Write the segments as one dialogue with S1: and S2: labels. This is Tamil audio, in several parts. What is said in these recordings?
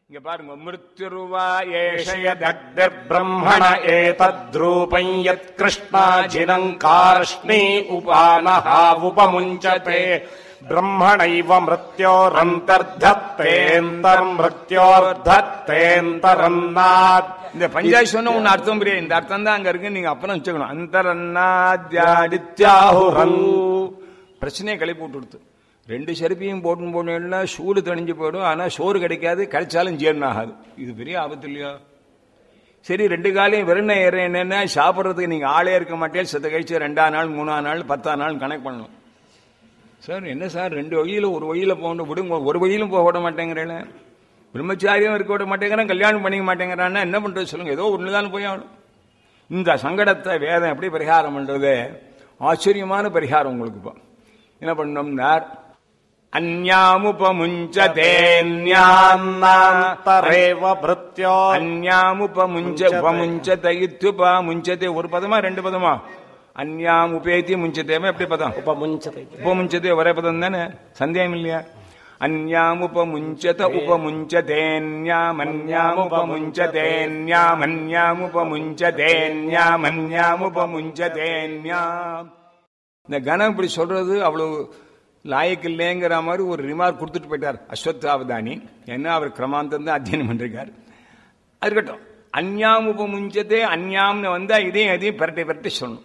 S1: இங்க பாருங்க மிருத்யுருவா ஏஷய தக்திர் பிரம்மண ஏதத்ரூபம் யத் கிருஷ்ணாஜினங்கார்ஷ்ணி உபானஹா உபமுஞ்சதே பிரம்மணைவ மிருத்யோரந்தர்தத்தேந்தர் மிருத்யோர்தத்தேந்தரன்னாத் இந்த பஞ்சாயத்து சொன்ன ஒன்னு அர்த்தம் புரியாது இந்த அர்த்தம் தான் அங்க இருக்கு நீங்க அப்புறம் வச்சுக்கணும் அந்தரன்னாத்யாடித்யாஹு பிரச்சனையை கிளப்பி விட்டுடுத்து ரெண்டு செருப்பையும் போட்டு போனா சூடு தணிஞ்சு போயிடும் ஆனா சோறு கிடைக்காது கிடைச்சாலும் ஜீரணம் ஆகாது இது பெரிய ஆபத்து இல்லையா சரி ரெண்டு காலையும் வெறும் ஏற என்னன்னா சாப்பிட்றதுக்கு நீங்க ஆளே இருக்க மாட்டேன் செத்த கழிச்சு ரெண்டாம் நாள் மூணாம் நாள் பத்தாம் நாள் கணக்கு பண்ணணும் சார் என்ன சார் ரெண்டு வழியில ஒரு வழியில போகணும் விடுங்க ஒரு வழியிலும் போக விட மாட்டேங்கிறேன் பிரம்மச்சாரியம் இருக்க விட மாட்டேங்கிறான் கல்யாணம் பண்ணிக்க மாட்டேங்கிறான்னா என்ன பண்றது சொல்லுங்க ஏதோ ஒண்ணுதான் போய் ஆகணும் இந்த சங்கடத்தை வேதம் எப்படி பரிகாரம் பண்றது ஆச்சரியமான பரிகாரம் உங்களுக்கு இப்போ என்ன பண்ணோம்னார்
S2: அந்யாந்தரேவ பிருத்யோ
S1: அந்யாமுபமுஞ்ச உபமுஞ்சத இத்யுபமுஞ்சதே ஒரு பதமா ரெண்டு பதமா அந்யாம் உபேத்தி முஞ்சதேமா எப்படி பதம்
S2: உபமுஞ்சதை
S1: உபமுஞ்சதே ஒரே பதம் தானே சந்தேகம் இல்லையா அந்யாமுபமுஞ்சத உபமுஞ்சதேன்யாமன்யாமுபமுஞ்சதேன்யாமன்யாமுபமுஞ்சதேன்யாம் இந்த கணம் இப்படி சொல்றது அவ்வளவு லாயக்கு இல்லைங்கிற மாதிரி ஒரு ரிமார்க் கொடுத்துட்டு போயிட்டார் அஸ்வத்தாவதானி ஏன்னா அவர் கிரமாந்தம் தான் அத்தியனம் பண்ணிருக்கார் அது இருக்கட்டும் அந்யாம் உபமுஞ்சதே அந்யாம்னு வந்தா இதையும் அதையும் பரட்டி பரட்டி சொல்லணும்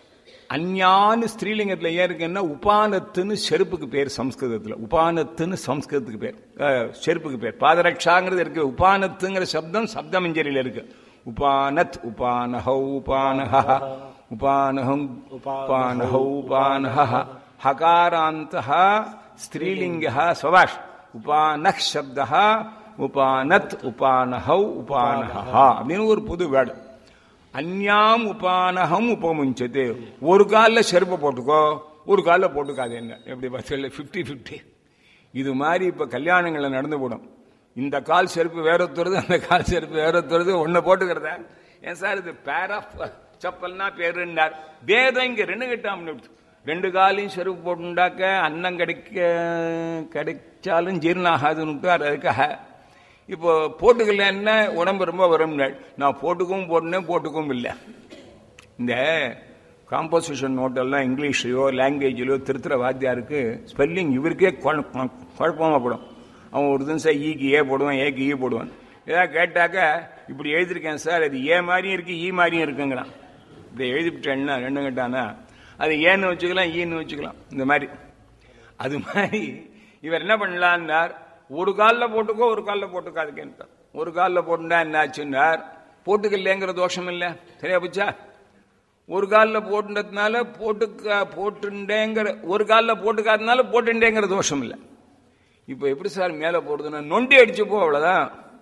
S1: அந்யான்னு ஸ்திரீலிங்கத்தில் ஏன் இருக்குன்னா உபானத்துன்னு செருப்புக்கு பேர் சம்ஸ்கிருதத்தில் உபானத்துன்னு சம்ஸ்கிருதத்துக்கு பேர் அஹ், செருப்புக்கு பேர் பாதரக்ஷாங்கிறது இருக்கு உபானத்துங்கிற சப்தம் சப்தமஞ்சரியில் இருக்கு உபானத் உபானஹௌ உபானஹ உபானஹம் உபானஹௌ உபானஹ ஹகாராந்தः ஸ்திரீலிங்கः ஸ்வபாஷ் உபானஹ் சப்தः உபானத் உபானஹௌ உபானஹ அப்படின்னு ஒரு புது வேர்டு அந்யாம் உபானகம் உபமுஞ்சது ஒரு காலில் செருப்பை போட்டுக்கோ ஒரு காலில் போட்டுக்காது என்ன எப்படி பஸ்ஸில் ஃபிஃப்டி ஃபிஃப்டி இது மாதிரி இப்போ கல்யாணங்களில் நடந்து போடும் இந்த கால் செருப்பு வேற ஒத்துறது அந்த கால் செருப்பு வேற ஒத்துறது ஒன்று போட்டுக்கிறத ஏன் சார் இது பேர் ஆஃப் செப்பல்னா பேருன்னார் வேதம் இங்கே ரெண்டு கிட்டாம்னு விட்டு. ரெண்டு காலையும் செருப்பு போட்டுண்டாக்க அன்னம் கிடைக்க கிடைச்சாலும் ஜீரணம் ஆகாதுன்னு அதுக்காக இப்போ போட்டுக்கலன்னா உடம்பு ரொம்ப வரும் நான் போட்டுக்கவும் போட்டுனேன் போட்டுக்கவும் இல்லை இந்த காம்போசிஷன் நோட்டெல்லாம் இங்கிலீஷ்லையோ லாங்குவேஜ்லையோ திருத்துற வாத்தியாருக்கு ஸ்பெல்லிங் இவருக்கே குழ- குழ- குழப்பமா போடும் அவன் ஒரு தினம் ஈக்கு ஏ போடுவான் ஏக்கு ஈ போடுவான் ஏதாவது கேட்டாக்க இப்படி எழுதியிருக்கேன் சார் அது ஏ மாதிரியும் இருக்கு ஈ மாதிரியும் இருக்குங்கிறான் இப்படி எழுதிவிட்டேன்னா ரெண்டு கேட்டானா அது ஏன்னு வச்சுக்கலாம் ஈன்னு வச்சுக்கலாம் இந்த மாதிரி அது மாதிரி இவர் என்ன பண்ணலான்னார் ஒரு காலில் போட்டுக்கோ ஒரு காலில் போட்டுக்காதுக்கேன்ட்டார் ஒரு காலில் போட்டுட்டா என்ன ஆச்சுன்னார் போட்டுக்கலைங்கிற தோஷம் இல்லை சரியா போச்சா ஒரு காலில் போட்டுனதுனால போட்டுக்க போட்டுண்டேங்கிற ஒரு காலில் போட்டுக்காதனால போட்டுண்டேங்கிற தோஷம் இல்லை இப்போ எப்படி சார் மேலே போடுதுன்னா நொண்டி அடிச்சுப்போ அவ்வளோதான்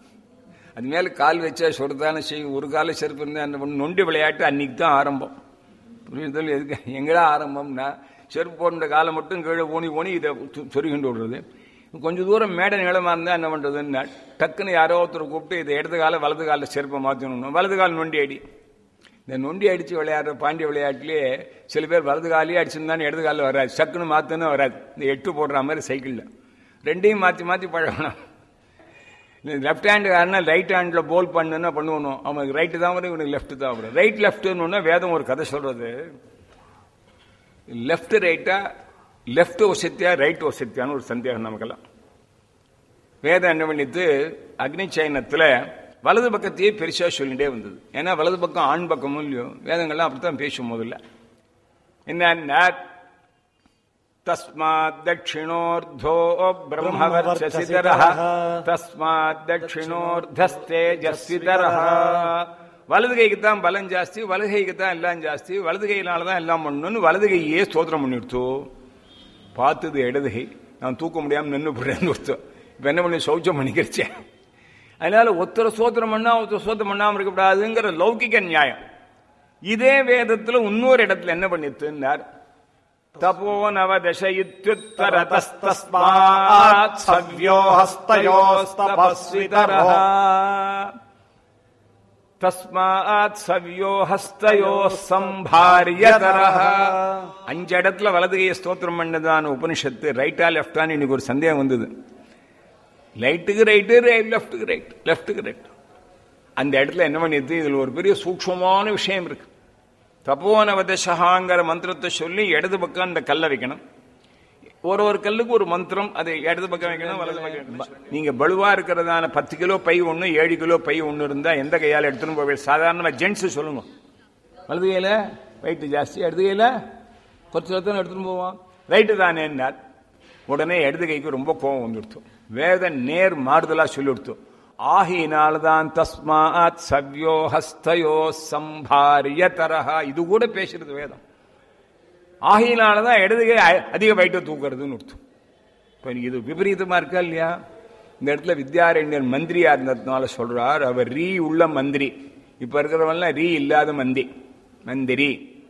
S1: அது மேலே கால் வச்சா சொல்றதானே செய்யும் ஒரு கால செருப்பு இருந்தால் என்ன பண்ணும் நொண்டி விளையாட்டு அன்னைக்கு தான் ஆரம்பம் புரியுதல் எதுக்கு எங்கடா ஆரம்பம்னா செருப்பு போன்ற காலம் மட்டும் கீழே ஓனி ஓனி இதை து- சொருகிண்டு விடுறது கொஞ்சம் தூரம் மேடை நிலமா இருந்தால் என்ன பண்ணுறதுன்னா டக்குன்னு யாரோ ஒருத்தர் கூப்பிட்டு இதை இடது கால வலது காலில் செருப்பை மாற்றணும் வலது கால் நொண்டி அடி இந்த நொண்டி அடிச்சு விளையாடுற பாண்டிய விளையாட்டுலயே சில பேர் வலது காலையே அடிச்சிருந்தாலும் இடது காலில் வராது சக்குன்னு மாத்தணும் வராது இந்த எட்டு போடுற மாதிரி சைக்கிளில் ரெண்டையும் மாற்றி மாற்றி பழகணும் லெஃப்ட் ஹேண்டு காரனா ரைட் ஹேண்டில் போல் பண்ணுன்னா பண்ணுவணும் அவனுக்கு ரைட்டு தான் வரும் இவனுக்கு லெஃப்ட் தான் வரும் ரைட் லெஃப்ட்னு வேதம் ஒரு கதை சொல்றது லெஃப்ட் ரைட்டா லெஃப்ட் வசத்தியா ரைட் வசத்தியான்னு ஒரு சந்தேகம் நமக்கெல்லாம் வேதம் என்ன பண்ணிட்டு அக்னி சயனத்துல வலது பக்கத்தையே பெருசா சொல்லிட்டே வந்தது ஏன்னா வலது பக்கம் ஆண் பக்கமும் இல்லையோ வேதங்கள்லாம் அப்படித்தான் பேசும் முதல்ல என்ன தஸ்மாத் தட்சிணோர்தோ பிரம்மவர்ச்சசிதரः தஸ்மாத் தட்சிணோர்தஸ்தேஜஸ்விதரः வலது கைக்கு தான் பலம் ஜாஸ்தி வலது கைக்கு தான் எல்லாம் ஜாஸ்தி வலது கையினால தான் எல்லாம் பண்ணணும்னு வலது கையே ஸ்தோத்திரம் பண்ணிடுத்தோ பார்த்தது இடது கை நான் தூக்க முடியாம நின்று போடுறேன்னு ஒருத்தர் இப்ப என்ன பண்ணி சௌச்சம் பண்ணிக்கிறச்சேன் அதனால ஒருத்தர சோத்திரம் பண்ணா ஒருத்தர் சோத்திரம் பண்ணாம இருக்கக்கூடாதுங்கிற லௌகிக நியாயம் இதே வேதத்துல இன்னொரு இடத்துல என்ன பண்ணித்துன்னார் தபோ நவதசயித்யுத்தரதஸ்தஸ்மாத் சவ்யோ ஹஸ்தயோஸ்தபஸ்விதரः தஸ்மாத் சவ்யோ ஹஸ்தயோ சம்பாரியதரः அஞ்சு இடத்துல வலது கையை ஸ்தோத்திரம் பண்ணதான உபனிஷத்து ரைட்டா லெஃப்டான்னு இன்னைக்கு ஒரு சந்தேகம் வந்தது லைட்டுக்கு ரைட்டு லெஃப்ட்டுக்கு ரைட் லெஃப்ட்டுக்கு ரைட் அந்த இடத்துல என்ன பண்ணிடுது இதில் ஒரு பெரிய சூக்ஷமான விஷயம் இருக்கு தபோனவதசகாங்கிற மந்திரத்தை சொல்லி இடது பக்கம் அந்த கல்லை வைக்கணும் ஒரு ஒரு கல்லுக்கு ஒரு மந்திரம் அது இடது பக்கம் வைக்கணும் வலது பக்கம் வைக்கணும் நீங்க பலுவா இருக்கிறதான பத்து கிலோ பை ஒன்று ஏழு கிலோ பை ஒன்று இருந்தா எந்த கையால் எடுத்துன்னு போய் சாதாரணமா ஜென்ஸ் சொல்லுங்க வலது கையில வெயிட் ஜாஸ்தி இடது கையில கொஞ்சம் தான் எடுத்துன்னு போவான் ரைட்டு தானே என்னார் உடனே இடது கைக்கு ரொம்ப கோபம் வந்துடுத்து வேத நேர் மாறுதலா சொல்லி கொடுத்து ஆகினால்தான் தஸ்மாத் சவ்யோ ஹஸ்தயோ சம்பாரிய தரஹா இது கூட பேசுறது வேதம் ஆகையினாலதான் இடது கை அ- அதிக வயிற்றை தூக்குறதுன்னு அர்த்தம் இப்போ எனக்கு இது விபரீதமா இருக்கா இல்லையா இந்த இடத்துல வித்யாரண்யர் மந்திரியா இருந்ததுனால சொல்றார் அவர் ரீ உள்ள மந்திரி இப்ப இருக்கிறவன்லாம் ரீ இல்லாத மந்தி மந்திரி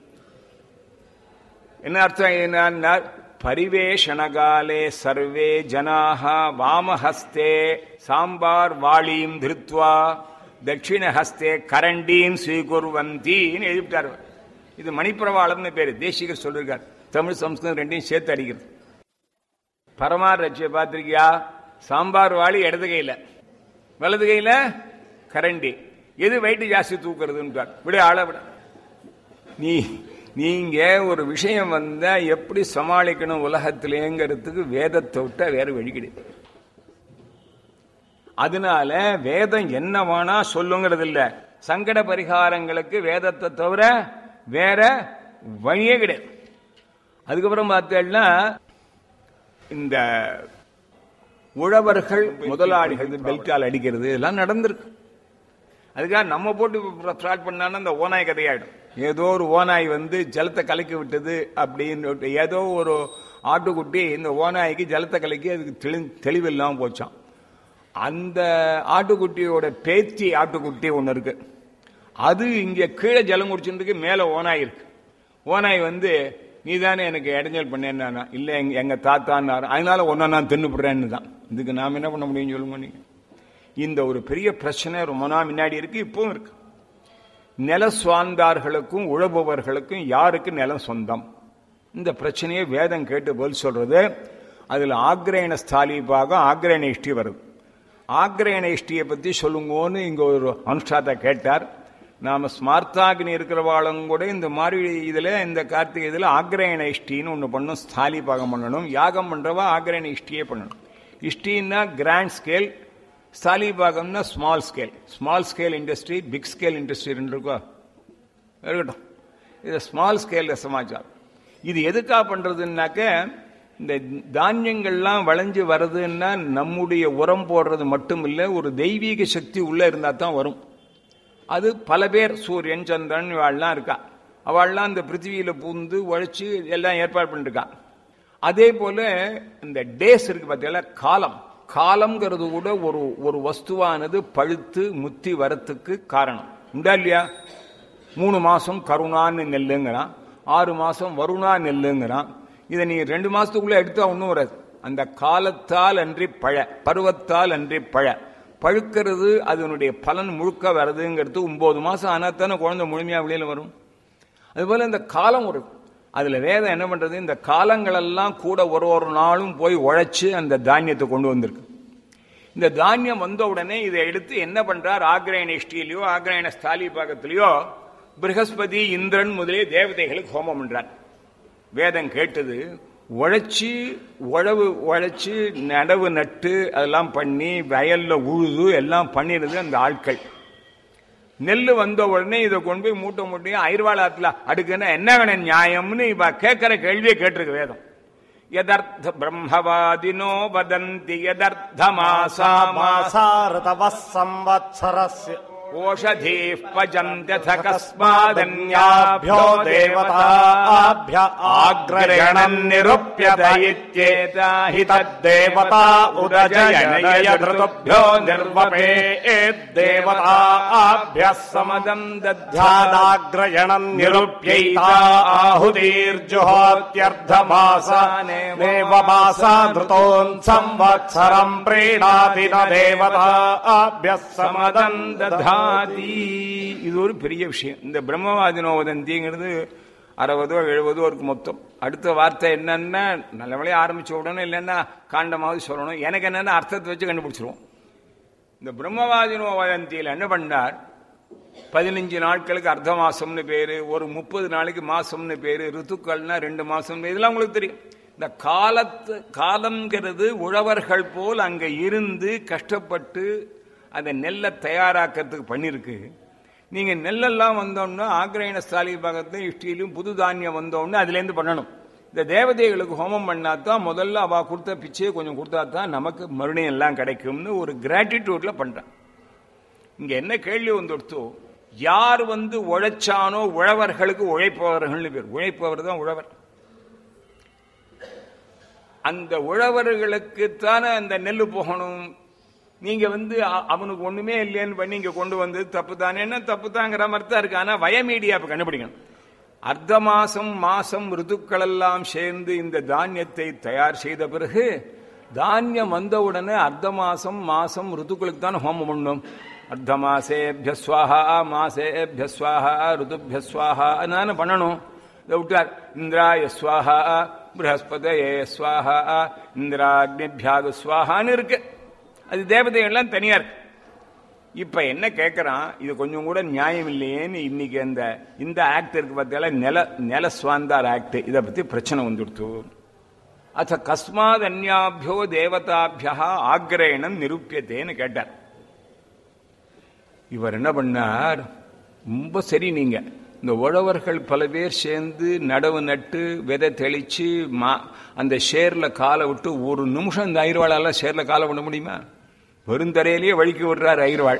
S1: என்ன அர்த்தம் என்ன பரிவேஷணகாலே சர்வே ஜனாக வாமஹஸ்தே சாம்பார் வாளியும் திருத்வா தட்சிணஹஸ்தே கரண்டீம் ஸ்வீகுர்வந்தின்னு எழுதிவிட்டார் அவர். இது மணிப்பிரவாளம்னு பேரு தேசிகர் சொல்லிருக்கார் தமிழ் சம்ஸ்கிருதம் ரெண்டையும் சேர்த்து அடிக்கிறது பரமார் ரட்சிய பார்த்திருக்கியா சாம்பார் வாளி இடது கையில வலது கையில கரண்டி எது வெயிட் ஜாஸ்தி தூக்குறதுன்னு விட ஆள விட நீ நீங்க ஒரு விஷயம் வந்தா எப்படி சமாளிக்கணும் உலகத்திலேங்கிறதுக்கு வேதத்தை விட்டா வேற வழி கிடையாது அதனால வேதம் என்ன வேணா சொல்லுங்கிறது இல்ல சங்கட பரிகாரங்களுக்கு வேதத்தை தவிர வேற வழியே கிடையாது அதுக்கப்புறம் பார்த்தேன்னா இந்த உழவர்கள் முதலாளிகள் பெல்ட்டால் அடிக்கிறது இதெல்லாம் நடந்திருக்கு அதுக்காக நம்ம போட்டு ஃப்ராட் பண்ணாலும் அந்த ஓநாய் கதையாயிடும் ஏதோ ஒரு ஓநாய் வந்து ஜலத்தை கலக்கி விட்டது அப்படின்னு ஏதோ ஒரு ஆட்டுக்குட்டி இந்த ஓநாய்க்கு ஜலத்தை கலக்கி அதுக்கு தெளி தெளிவில்லாமல் போச்சான் அந்த ஆட்டுக்குட்டியோட பேத்தி ஆட்டுக்குட்டி ஒன்று இருக்கு அது இங்க கீழே ஜலம் குடிச்சுட்டு இருக்கு மேல ஓனாய் இருக்கு ஓனாய் வந்து நீ தானே எனக்கு இடைஞ்சல் பண்ணேன்னா இல்ல எங்க எங்க தாத்தான்னாரு அதனால ஒன்ன நான் தின்னுப்படுறேன்னு தான் இதுக்கு நாம என்ன பண்ண முடியும் சொல்லுங்க நீங்க இந்த ஒரு பெரிய பிரச்சனை ரொம்ப நாள் முன்னாடி இருக்கு இப்பவும் இருக்கு நில சுவாந்தார்களுக்கும் உழபவர்களுக்கும் யாருக்கு நிலம் சொந்தம் இந்த பிரச்சனையை வேதம் கேட்டு பதில் சொல்றது அதுல ஆக்ரேண ஸ்தாலி பாகம் ஆக்ரேண இஷ்டி வருது ஆக்ரேண இஷ்டியை பத்தி சொல்லுங்கன்னு இங்க ஒரு அனுஷ்டாத்தை கேட்டார் நாம ஸ்மார்த்தாகினி இருக்கிறவாளும் கூட இந்த மாதிரி இதுல இந்த கார்த்திகை இதுல ஆக்ரேண இஷ்டின்னு ஒண்ணு பண்ணணும் ஸ்தாலி பாகம் பண்ணணும் யாகம் பண்றவா ஆக்ரேண இஷ்டியே பண்ணணும் இஷ்டின்னா கிராண்ட் ஸ்கேல் ஸ்தாலி பாகம்னா small scale small scale industry big scale industry ரெண்டு இருக்கோ இருக்கட்டும் இது ஸ்மால் ஸ்கேல் சமாச்சாரம் இது எதுக்காக பண்றதுன்னாக்க இந்த தானியங்கள்லாம் விளைஞ்சு வருதுன்னா நம்முடைய உரம் போடுறது மட்டும் இல்லை ஒரு தெய்வீக சக்தி உள்ள இருந்தா தான் வரும் அது பல பேர் சூரியன் சந்திரன் இவாள்லாம் இருக்கா அவள்லாம் இந்த பிருத்திவியில பூந்து உழைச்சு எல்லாம் ஏற்பாடு பண்ணிருக்கா அதே போல இந்த டேஸ் இருக்கு பார்த்தீங்களா காலம் காலம்ங்கிறது கூட ஒரு ஒரு வஸ்துவானது பழுத்து முத்தி வரத்துக்கு காரணம் உண்டா இல்லையா மூணு மாசம் கருணான்னு நெல்லுங்கிறான் ஆறு மாசம் வருணா நெல்லுங்கிறான் இதை நீ ரெண்டு மாசத்துக்குள்ள எடுத்தா ஒன்றும் வராது அந்த காலத்தால் அன்றி பழ பருவத்தால் அன்றி பழ பழுக்கிறது அதனுடைய பலன் முழுக்க வருதுங்கிறது ஒன்பது மாசம் ஆனா தானே குழந்தை முழுமையா வெளியில வரும் அதுபோல இந்த காலம் ஒரு அதுல வேதம் என்ன பண்றது இந்த காலங்களெல்லாம் கூட ஒரு ஒரு நாளும் போய் உழைச்சு அந்த தானியத்தை கொண்டு வந்திருக்கு இந்த தானியம் வந்த உடனே இதை எடுத்து என்ன பண்றார் ஆக்ரயண இஷ்டியிலையோ ஆக்ரயண ஸ்தாலி பாகத்திலேயோ பிரகஸ்பதி இந்திரன் முதலிய தேவதைகளுக்கு ஹோமம் பண்றார் வேதம் கேட்டது உழைச்சி உழவு உழைச்சி நடவு நட்டு அதெல்லாம் பண்ணி வயல்ல உழுது எல்லாம் பண்ணிடுது அந்த ஆட்கள் நெல் வந்த உடனே இதை கொண்டு போய் மூட்டை மூட்டையும் ஐர்வாளாத்துல அடுக்குன்னா என்ன வேணும் நியாயம்னு இவ கேட்கிற கேள்வியை கேட்டிருக்கு வேதம் யதர்த்த பிரம்மவாதினோ வதந்தி யதர்த்த மாசா
S2: मासा ऋतवः संवत्सरस्य
S1: ஓஷதீ பஜந்தத
S2: कस्मादन्याभ्यो
S1: கஸ்மாதன்யாभ्यो
S2: देवताभ्य आग्रयणम् निरुप्यत
S1: इत्येता हि
S2: तद्देवता उदजयनयधृतुभ्यो निर्वपे देवताभ्यः
S1: समदम् दध्यादा
S2: ध्यानाग्रयणम् निरुप्यैता आहुतिर्जुहोत्यर्धमासानेव मासा धृतोन् संवत्सरम् प्रीणाति न देवताभ्यः समदम्
S1: சமதம் ததாதி இது ஒரு பெரிய விஷயம் இந்த பிரம்மவாதினோ வதந்திங்கிறது அறுபதோ எழுபதோ இருக்கு மொத்தம் அடுத்த வார்த்தை என்னன்னா நல்லவளையே ஆரம்பிச்ச உடனே இல்லைன்னா காண்டமாவது சொல்லணும் எனக்கு என்னன்னா அர்த்தத்தை வச்சு கண்டுபிடிச்சிருவோம் இந்த பிரம்மவாதினோ வதந்தியில் என்ன பண்ணார் பதினஞ்சு நாட்களுக்கு அர்த்த மாசம்னு பேரு ஒரு முப்பது நாளைக்கு மாசம்னு பேரு ரித்துக்கள்னா ரெண்டு மாசம் இதெல்லாம் உங்களுக்கு தெரியும் இந்த காலத்து காலம்ங்கிறது உழவர்கள் போல் அங்க இருந்து கஷ்டப்பட்டு அந்த நெல்லை தயாராக்கிறதுக்கு பண்ணிருக்கு நீங்க நெல்லெல்லாம் வந்தோம்னா ஆக்ரயண ஸ்தாலி பாகத்தையும் இஷ்டியிலும் புது தானியம் வந்தோம்னா அதுலேருந்து பண்ணணும் இந்த தேவதைகளுக்கு ஹோமம் பண்ணாதான் முதல்ல அவ கொடுத்த பிச்சையை கொஞ்சம் கொடுத்தா தான் நமக்கு மறுபடியும் எல்லாம் கிடைக்கும்னு ஒரு கிராட்டிடியூட்ல பண்றான் இங்க என்ன கேள்வி வந்துடுத்தோ யார் வந்து உழைச்சானோ உழவர்களுக்கு உழைப்பவர்கள்னு பேர் உழைப்பவர் தான் உழவர் அந்த உழவர்களுக்கு தானே அந்த நெல் போகணும் நீங்க வந்து அ- அவனுக்கு ஒண்ணுமே இல்லைன்னு பண்ணி இங்க கொண்டு வந்து தப்பு தானே என்ன தப்பு தாங்கிற மாதிரி தான் இருக்கு ஆனா வயமீடியா இப்ப கண்டுபிடிக்கணும் அர்த்த மாசம் மாசம் ரிதுக்கள் எல்லாம் சேர்ந்து இந்த தானியத்தை தயார் செய்த பிறகு தானியம் வந்தவுடனே அர்த்த மாசம் மாசம் ரிதுக்களுக்கு தான் ஹோமம் பண்ணும் அர்த்த மாசேபிய ஸ்வாஹா மாசேபிய ஸ்வாஹா ரிதுபிய ஸ்வாஹா நான் பண்ணணும் இதை விட்டார் இந்திராய ஸ்வாஹா பிரகஸ்பதயே ஸ்வாஹா இந்திராக்னிபியாக ஸ்வாஹான்னு இருக்கு அது தேவதைகள்லாம் தனியா இருக்கு இப்ப என்ன கேட்கறான் இது கொஞ்சம் கூட நியாயம் இல்லையேன்னு இன்னைக்கு அந்த இந்த ஆக்ட் இருக்கு பார்த்தால நில நில சுவாந்தார் ஆக்ட் இதை பத்தி பிரச்சனை வந்துடுத்து அத்த கஸ்மாத் அந்யாபியோ தேவதாபியா ஆக்ரேணம் நிரூபியத்தேன்னு கேட்டார் இவர் என்ன பண்ணார் ரொம்ப சரி நீங்க இந்த உழவர்கள் பல பேர் சேர்ந்து நடவு நட்டு விதை தெளிச்சு மா அந்த ஷேர்ல காலை விட்டு ஒரு நிமிஷம் இந்த ஐர்வாளால ஷேர்ல காலை விட முடியுமா வெறுந்தரையிலேயே வழுக்கி விடுறார் ஐர்வாள்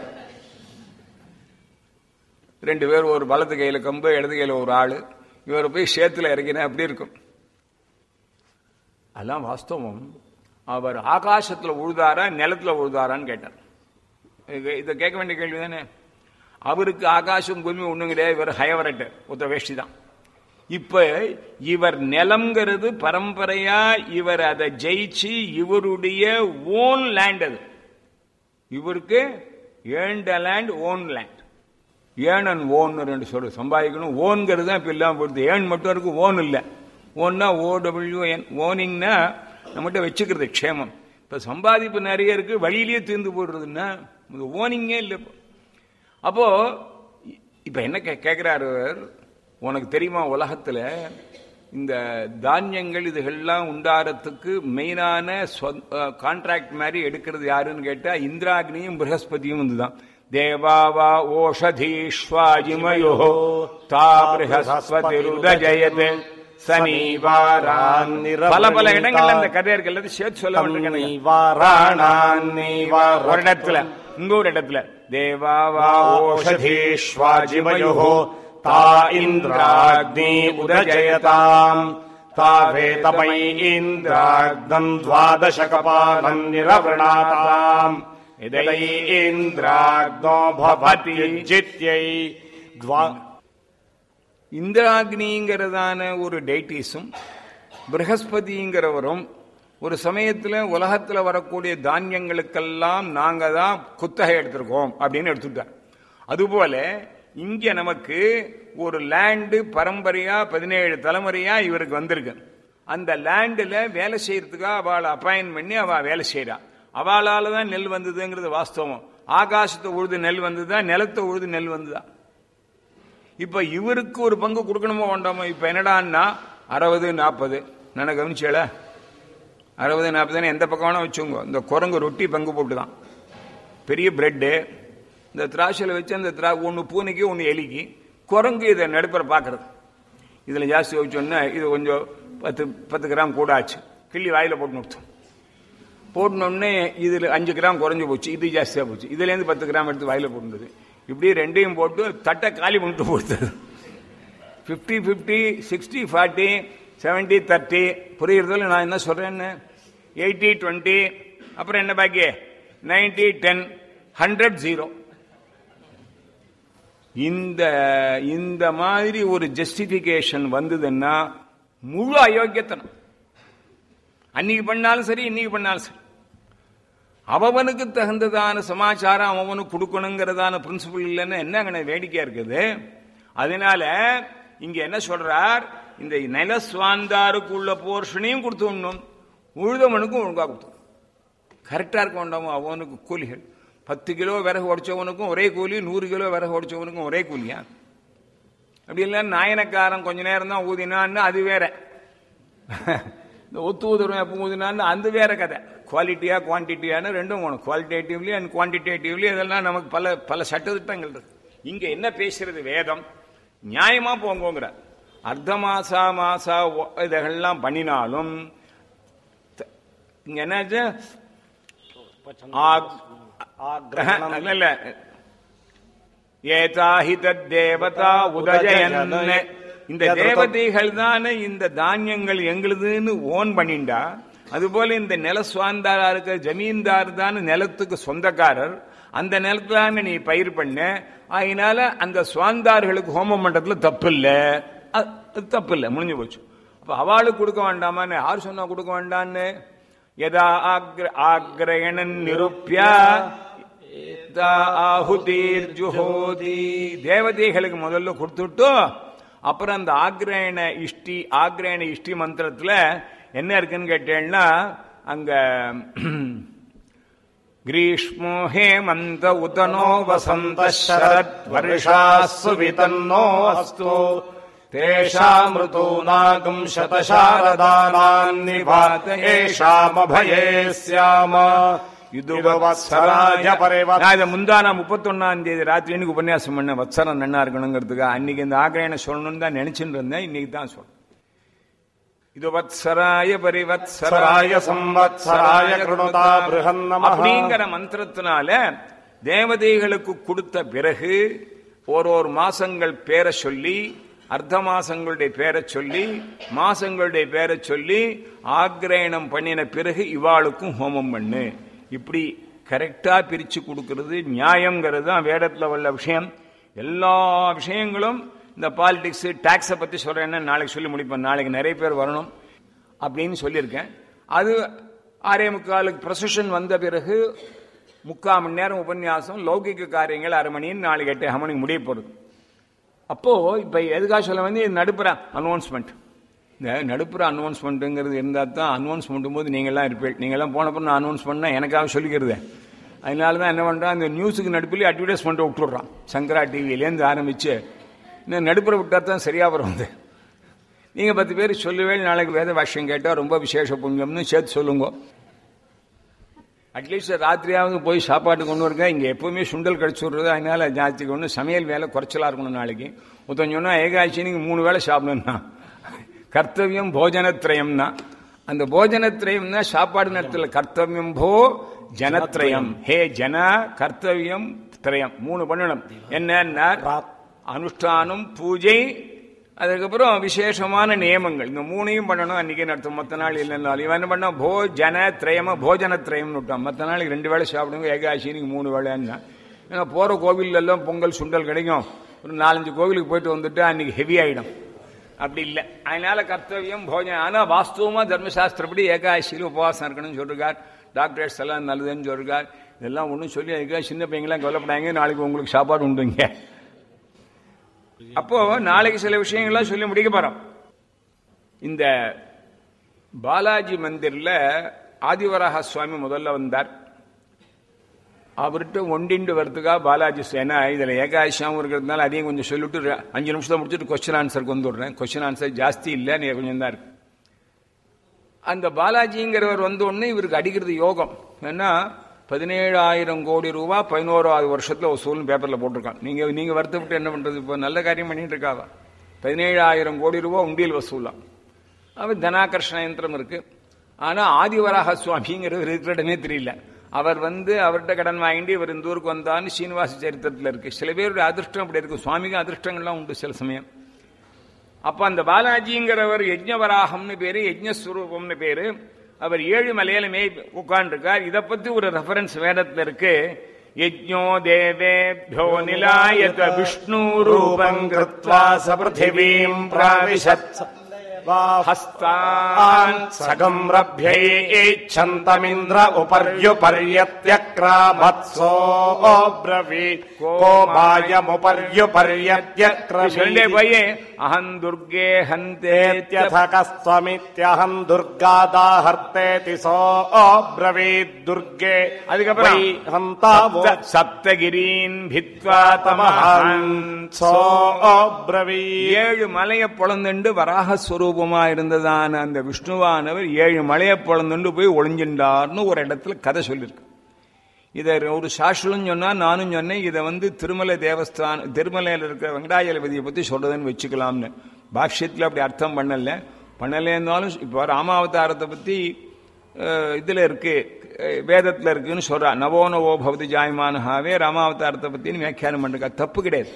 S1: ரெண்டு பேர் ஒரு வலது கையில கம்பு இடது கையில ஒரு ஆளு இவர் போய் சேத்துல இறங்கினா அப்படி இருக்கும் அதெல்லாம் வாஸ்தவம் அவர் ஆகாசத்துல உழுதாரா நிலத்துல உழுதாரான்னு கேட்டார் இது- இதை கேட்க வேண்டிய கேள்வி தானே அவருக்கு ஆகாசம் பூமி ஒண்ணும் கிடையாது இவர் ஹயவரட்டு ஒத்த வேஷ்டி தான் இப்ப இவர் நிலம்ங்கிறது பரம்பரையா இவர் அதை ஜெயிச்சு இவருடைய ஓன் லேண்ட் அது இவருக்கு ஏண்ட லேண்ட் ஓன் லேண்ட் ஏன் அண்ட் ஓன் ரெண்டு சொல்லு சம்பாதிக்கணும் ஓன்கிறது தான் இப்ப இல்லாம போடுது ஏன் மட்டும் இருக்கு ஓன் இல்லை ஓன்னா ஓ டபிள்யூ என் ஓனிங்னா நம்மகிட்ட வச்சுக்கிறது க்ஷேமம் இப்ப சம்பாதிப்பு நிறைய இருக்கு வழியிலேயே தீர்ந்து போடுறதுன்னா இந்த ஓனிங்கே இல்லை இப்போ அப்போ இ- இப்ப என்ன கே- கேக்குறாரு அவர், உனக்கு தெரியுமா உலகத்துல இந்த தானியங்கள் இதுகள்லாம் உண்டாரத்துக்கு மெயினான கான்ட்ராக்ட் மாதிரி எடுக்கிறது யாருன்னு கேட்டா இந்திராக்னியும் பிரகஸ்பதியும் வந்துதான் தேவாவா ஓஷதீஸ்வாஜிமயோ தா பிரகஸ்பதி ருதஜயத் சனீவாரான் பல பல இடங்கள்ல அந்த கதை இருக்கு எல்லாத்தையும் சேர்த்து சொல்ல வேண்டியிருக்கேன்
S2: நீவாராணான்னிவார
S1: ஒரு இடத்துல இன்னொரு இடத்துல தேவாவா
S2: ஓஷதீஷ்வாஜிமயோः ता इन्द्राग्नि उदजयताम् ता वेतमयी इन्द्राग्नम् द्वादशकपालम् निरवृणाताम् इदै इन्द्राग्नो भवति जित्यै द्वा
S1: இந்திராக்னிங்கிறதான ஒரு டெய்டிஸும் பிரகஸ்பதிங்கிறவரும் ஒரு சமயத்துல உலகத்துல வரக்கூடிய தானியங்களுக்கெல்லாம் நாங்க தான் குத்தகை எடுத்திருக்கோம் அப்படின்னு எடுத்துட்டார் அதுபோல இங்க நமக்கு ஒரு லேண்டு பரம்பரையா பதினேழு தலைமுறையா இவருக்கு வந்திருக்கு அந்த லேண்டுல வேலை செய்யறதுக்காக அவளை அப்பாயின் பண்ணி அவ வேலை செய்யறா அவளால தான் நெல் வந்ததுங்கிறது வாஸ்தவம் ஆகாசத்தை உழுது நெல் வந்ததா நிலத்தை உழுது நெல் வந்ததா இப்ப இவருக்கு ஒரு பங்கு கொடுக்கணுமோ வேண்டாமோ இப்ப என்னடான்னா அறுபது நாற்பது நான் கவனிச்சேல அறுபது நாற்பதுன்னு எந்த பக்கம் வேணா வச்சுங்க இந்த குரங்கு ரொட்டி பங்கு போட்டு தான் பெரிய பிரெட்டு இந்த திராட்சையில் வச்சு அந்த திரா ஒன்று பூனைக்கு ஒன்று எலிக்கு குரங்கு இதை நடுப்புற பார்க்கறது இதில் ஜாஸ்தி வச்சோன்னா இது கொஞ்சம் பத்து பத்து கிராம் கூட ஆச்சு கிள்ளி வாயில போட்டு நிறுத்தும் போட்டோடனே இதில் அஞ்சு கிராம் குறைஞ்சு போச்சு இது ஜாஸ்தியாக போச்சு இதுலேருந்து பத்து கிராம் எடுத்து வாயில போட்டுருந்தது இப்படி ரெண்டையும் போட்டு தட்டை காலி பண்ணிட்டு போடுறது fifty fifty sixty forty seventy thirty புரியுறதுல நான் என்ன சொல்றேன்னு எயிட்டி டுவெண்ட்டி அப்புறம் என்ன பாக்கி நைன்டி டென் ஹண்ட்ரட் ஜீரோ இந்த இந்த மாதிரி ஒரு ஜஸ்டிபிகேஷன் வந்ததுன்னா முழு அயோக்கியத்தனம் அன்னைக்கு பண்ணாலும் சரி இன்னைக்கு பண்ணாலும் சரி அவனுக்கு தகுந்ததான சமாச்சாரம் அவனுக்கு கொடுக்கணுங்கிறதான பிரின்சிபல் இல்லைன்னு என்னங்கண்ணே வேடிக்கையா இருக்குது அதனால இங்க என்ன சொல்றார் இந்த நிலஸ்வாந்தாருக்குள்ள போர்ஷனையும் கொடுத்து விடணும் உழுதவனுக்கும் ஒழுங்கா கொடுத்து கரெக்டா இருக்க வேண்டாமோ அவனுக்கு கூலிகள் பத்து கிலோ விறகு உடைச்சவனுக்கும் ஒரே கூலி நூறு கிலோ விறகு உடைச்சவனுக்கும் ஒரே கூலியா அப்படி இல்லை நாயனக்காரன் கொஞ்ச நேரம் தான் ஊதினான்னு அது வேற இந்த ஒத்து ஊதுறவன் எப்போ ஊதினான்னு அது வேற கதை குவாலிட்டியா குவான்டிட்டியான்னு ரெண்டும் வேணும் குவாலிட்டேட்டிவ்லி அண்ட் குவான்டிடேட்டிவ்லி இதெல்லாம் நமக்கு பல பல சட்டத்திட்டங்கள் இருக்கு இங்க என்ன பேசுறது வேதம் நியாயமா போங்கோங்கிற அர்த்த மாசா மாசா ஒ- இதெல்லாம் பண்ணினாலும் த- இங்க என்னாச்சு ஆக்-
S2: ஆக்ரகணம்
S1: இல்ல இல்ல ஏதாஹி தேவதா உதஜயன் இந்த தேவதைகள் தானே இந்த தானியங்கள் எங்களுதுன்னு ஓன் பண்ணிண்டா அதுபோல இந்த நில சுவாந்தாரா இருக்க ஜமீன்தார் தான் நிலத்துக்கு சொந்தக்காரர் அந்த நிலத்துல நீ பயிர் பண்ண அதனால அந்த சுவாந்தார்களுக்கு ஹோமம் பண்றதுல தப்பு இல்ல அ- அது தப்பு இல்ல முடிஞ்சு போச்சு அப்ப அவளுக்கு கொடுக்க வேண்டாமான்னு யார் சொன்னா கொடுக்க வேண்டான்னு யதா ஆக்ர ஆக்ரயணன் நிருப்பியா ஏதா ஆಹುதீர் ஜுஹோதி தேவதைகளுக்கு முதல்ல கொடுத்துட்டு அப்புறம் அந்த ஆக்ரயண இஷ்டி ஆக்ரயண இஷ்டி மந்திரத்துல என்ன இருக்குன்னு கேட்டேன்னா அங்க கிரீஷ்மோ ஹேமந்த உதனோ வசந்த சரத்
S2: वर्षास्सु वितन्नो अस्तु तेषामृतूनागम् शतशारदानान्निभात येषामभये स्याम இதுவத்சராய பரிவத்
S1: நான் இதை முந்தானா முப்பத்தொன்னாம் தேதி ராத்திரி எனக்கு உபன்யாசம் பண்ண வத்சரம் நன்னா இருக்கணுங்கிறதுக்கு அன்னைக்கு இந்த ஆக்ரயண சொல்லணும்னு தான் நினைச்சுட்டு இருந்தேன் இன்னைக்கு தான் சொல்றேன் இது வத்சராய பரிவத்சராய
S2: சராய சம்வத்சராய கிருணுதா பிருஹன்னமः
S1: அப்படிங்கிற மந்திரத்தினால தேவதைகளுக்கு கொடுத்த பிறகு ஒரு ஒரு மாசங்கள் பேரை சொல்லி அர்த்த மாசங்களுடைய பேரை சொல்லி மாசங்களுடைய பேரை சொல்லி ஆக்ரயணம் பண்ணின பிறகு இவாளுக்கும் ஹோமம் பண்ணு இப்படி கரெக்டா பிரிச்சு கொடுக்கிறது நியாயங்கிறது தான் வேதத்துல உள்ள விஷயம் எல்லா விஷயங்களும் இந்த பாலிடிக்ஸ் டாக்ஸை பத்தி சொல்றேன்னு நாளைக்கு சொல்லி முடிப்பேன் நாளைக்கு நிறைய பேர் வரணும் அப்படின்னு சொல்லியிருக்கேன் அது ஆறே முக்காலுக்கு ப்ரொசஷன் வந்த பிறகு முக்கால் மணி நேரம் உபன்யாசம் லௌகிக காரியங்கள் அரை மணின்னு நாளைக்கு எட்டு மணிக்கு முடிய போகிறது அப்போ இப்ப எதுக்காக சொல்ல வந்து இது நடுப்புற அனௌன்ஸ்மெண்ட் இந்த நடுப்புற அனௌன்ஸ்மெண்ட்டுங்கிறது இருந்தால் தான் அனௌன்ஸ் பண்ணும்போது நீங்கள்லாம் இருப்பீங்க நீங்கள்லாம் போனப்போ நான் அனௌன்ஸ் பண்ண எனக்காக சொல்லிக்கிறது அதனால தான் என்ன பண்ணுறான் இந்த நியூஸுக்கு நடுப்புலேயே அட்வர்டைஸ்மெண்ட்டை விட்டுடுறான் சங்கரா டிவிலேருந்து ஆரம்பிச்சு இன்னும் நடுப்புற விட்டால் தான் சரியாக வரும் வந்து நீங்கள் பத்து பேர் சொல்லவே நாளைக்கு வேத பாஷ்யம் கேட்டால் ரொம்ப விசேஷ புண்ணியம்னு சேர்த்து சொல்லுங்க அட்லீஸ்ட் ராத்திரியாவது போய் சாப்பாடு கொண்டு வருங்க இங்கே எப்பவுமே சுண்டல் கடிச்சு விடுறது அதனால ஜாஸ்திக்கு ஒன்று சமையல் வேலை குறைச்சலா இருக்கணும் நாளைக்கு ஒருத்தன் சொன்னா ஏகாட்சி நீங்க மூணு வேளை சாப்பிடணும்னா கர்த்தவியம் போஜனத்ரயம்னா அந்த போஜனத்ரயம்னா சாப்பாடு நேரத்தில் கர்த்தவியம் போ ஜனத்ரயம் ஹே ஜன கர்த்தவியம் திரயம் மூணு பண்ணணும் என்னன்னா அனுஷ்டானம் பூஜை அதுக்கப்புறம் விசேஷமான நியமங்கள் இந்த மூணையும் பண்ணணும் அன்னைக்கு நடத்தும் மற்ற நாள் இல்லைன்னாலும் இவன் என்ன பண்ணா போ ஜன திரயம போஜன திரயம்னு விட்டான் மற்ற நாளைக்கு ரெண்டு வேளை சாப்பிடுங்க ஏகாசினிக்கு மூணு வேளைன்னா ஏன்னா போற கோவில் எல்லாம் பொங்கல் சுண்டல் கிடைக்கும் ஒரு நாலஞ்சு கோவிலுக்கு போயிட்டு வந்துட்டு அன்னைக்கு ஹெவி ஆயிடும் அப்படி இல்லை அதனால கர்த்தவியம் போஜனம் ஆனா வாஸ்தவமா தர்மசாஸ்திரப்படி ஏகாசியில் உபவாசம் இருக்கணும்னு சொல்லிருக்கார் டாக்டர்ஸ் எல்லாம் நல்லதுன்னு சொல்லிருக்கார் இதெல்லாம் ஒன்றும் சொல்லி அதுக்காக சின்ன பையங்களாம் கவலைப்படாங்க நாளைக்கு உங்களுக்கு சாப்பாடு உண்டுங்க அப்போ நாளைக்கு சில விஷயங்கள்லாம் சொல்லி முடிக்க போறோம் இந்த பாலாஜி மந்திர்ல ஆதிவராக சுவாமி முதல்ல வந்தார் அவர்கிட்ட ஒண்டிண்டு வரதுக்காக பாலாஜி சேனா இதுல ஏகாதசியாவும் இருக்கிறதுனால அதையும் கொஞ்சம் சொல்லிட்டு ர- அஞ்சு நிமிஷத்தை முடிச்சுட்டு கொஸ்டின் ஆன்சருக்கு வந்துடுறேன் கொஸ்டின் ஆன்சர் ஜாஸ்தி இல்லை நீ கொஞ்சம் தான் இருக்கு அந்த பாலாஜிங்கிறவர் வந்த உடனே இவருக்கு அடிக்கிறது யோகம் ஏன்னா பதினேழாயிரம் கோடி ரூபா பதினோராவது வருஷத்துல வசூல்னு பேப்பர்ல போட்டிருக்கான் நீங்க நீங்க வருத்தப்பட்டு என்ன பண்றது இப்போ நல்ல காரியம் பண்ணிட்டு இருக்காவா பதினேழாயிரம் கோடி ரூபா உண்டியல் வசூலாம் அவர் தனாகர்ஷண யந்திரம் இருக்கு ஆனா ஆதிவராக சுவாமிங்கிறவர் இருக்கிற இடமே தெரியல அவர் வந்து அவர்கிட்ட கடன் வாங்கிட்டு இவர் இந்த ஊருக்கு வந்தான்னு சீனிவாச சரித்திரத்தில் இருக்கு சில பேருடைய அதிர்ஷ்டம் அப்படி இருக்கு சுவாமிக்கு அதிர்ஷ்டங்கள்லாம் உண்டு சில சமயம் அப்ப அந்த பாலாஜிங்கிறவர் யஜ்ஞவராகம்னு பேரு யஜ்ஞஸ்வரூபம்னு பேரு அவர் ஏழு மலையிலுமே உட்கார்ந்துருக்கார் இத பத்தி ஒரு ரெஃபரன்ஸ் வேதத்துல இருக்கு யஜ்ஞோ தேவேभ्यो நிலாயத விஷ்ணு
S2: ரூபம்
S1: ரூபம்
S2: கிருத்வா சபிருத்திவீம் பிராவிசத்
S1: ஹஸ்தான்
S2: சகம் ரभ्यैच्छन्तमिन्द्र उपर्युपर्यत्यक्रामत्सो ब्रवीत् को
S1: சொல்லிட்டே
S2: मायमुपर्युपर्यत्यक्रमीत्
S1: போய் அஹம் துர்கே ஹந்தே
S2: त्यथ कस्त्वमित्यहम् दुर्गादाहर्तेति सो ब्रवीत् दुर्गे
S1: அதுக்கப்புறம்
S2: वै हन्तावो
S1: சப்த- சப்தகிரீன் பித்வா
S2: तमहन्
S1: தமஹன்
S2: सो ब्रवीत्
S1: ஏழு மலையை பொழந்துண்டு வராக ஸ்வரூபமா இருந்ததான அந்த விஷ்ணுவானவர் ஏழு மலையை பொழந்துண்டு போய் ஒளிஞ்சின்றார்னு ஒரு இடத்துல கதை சொல்லியிருக்கு இதை ஒரு சாஸ்திரம் சொன்னா நானும் சொன்னேன் இதை வந்து திருமலை தேவஸ்தான திருமலையில் இருக்கிற வெங்கடாஜலபதியை பத்தி சொல்றதுன்னு வச்சுக்கலாம்னு பாஷ்யத்தில் அப்படி அர்த்தம் பண்ணல பண்ணலேன்னாலும் இப்போ ராமாவதாரத்தை பத்தி அஹ், இதுல இருக்கு அஹ், வேதத்துல இருக்குன்னு சொல்றா நவோ நவோ பவதி ஜாயமானஹாவே ராமாவதாரத்தை பத்தி வியாக்கியானம் பண்ணிருக்கா தப்பு கிடையாது